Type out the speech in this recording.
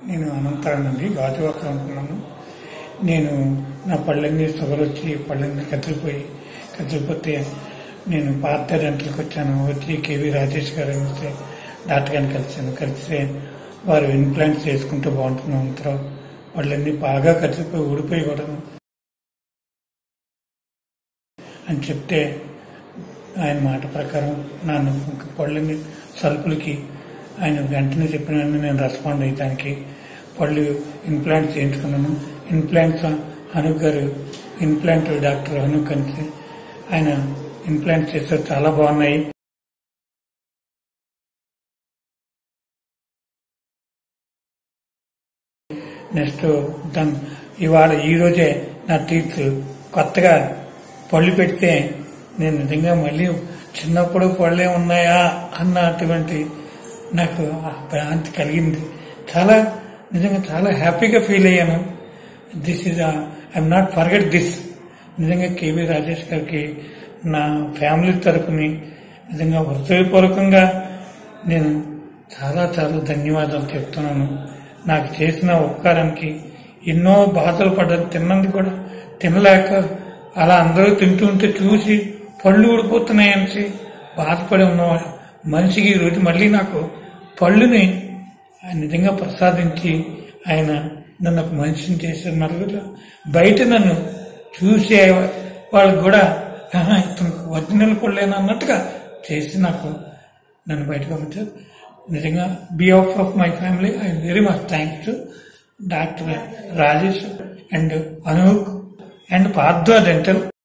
నేను అనంతరానండి గాజువాక అనుకున్నాను నేను నా పళ్ళన్నీ షుగర్ వచ్చి పళ్ళన్నీ కదిలిపోయి కదిలిపోతే నేను పార్థ డెంటల్కి వచ్చాను వచ్చి కేవీ రాజేష్ గారు అని వస్తే డాక్టర్ గారిని కలిసాను కలిస్తే వారు ఇంప్లాంట్స్ చేసుకుంటూ బాగుంటున్నాం అంతా పళ్ళన్నీ బాగా కదిలిపోయి ఊడిపోయి కూడా అని చెప్తే ఆయన మాట ప్రకారం నన్ను పళ్ళని సలుపులకి ఆయన వెంటనే చెప్పిన వెంటనే నేను రెస్పాండ్ అయ్యడానికి పళ్ళు ఇంప్లాంట్ చేయించుకున్నాను ఇంప్లాంట్స్ అనూప్ గారు ఇంప్లాంట్ డాక్టర్ అనూప్ కలిసి ఆయన ఇంప్లాంట్ చేశారు చాలా బాగున్నాయి నెక్స్ట్ దాని ఇవాళ ఈ రోజే నా టీత్ కొత్తగా పళ్ళు పెడితే నేను నిజంగా మళ్ళీ చిన్నప్పుడు పళ్ళే ఉన్నాయా అన్నటువంటి నాకు ఆ భ్రాంతి కలిగింది చాలా నిజంగా చాలా హ్యాపీగా ఫీల్ అయ్యాను this is I'm not forget this నిజంగా కేవీ రాజేష్ గారికి నా ఫ్యామిలీ తరపుని నిజంగా హృదయపూర్వకంగా నేను చాలా చాలా ధన్యవాదాలు చెప్తున్నాను నాకు చేసిన ఉపకారానికి ఎన్నో బాధలు పడ్డాను తిన్నది కూడా తినలేక అలా అందరూ తింటూ ఉంటే చూసి పళ్ళు ఊడిపోతున్నాయని బాధపడి ఉన్న మనిషికి ఈరోజు మళ్ళీ నాకు పళ్ళుని ఆయన నిజంగా ప్రసాదించి ఆయన నన్ను ఒక మనిషిని చేశారు నలుగురు బయట నన్ను చూసే వాళ్ళకి కూడా "ఆహా, ఇతను ఒరిజినల్ పళ్ళేనా అన్నట్టుగా చేసి నాకు నన్ను బయటకు పంపించారు నిజంగా be of of my family I very much thanks to doctor Rajesh and Anuk and Partha dental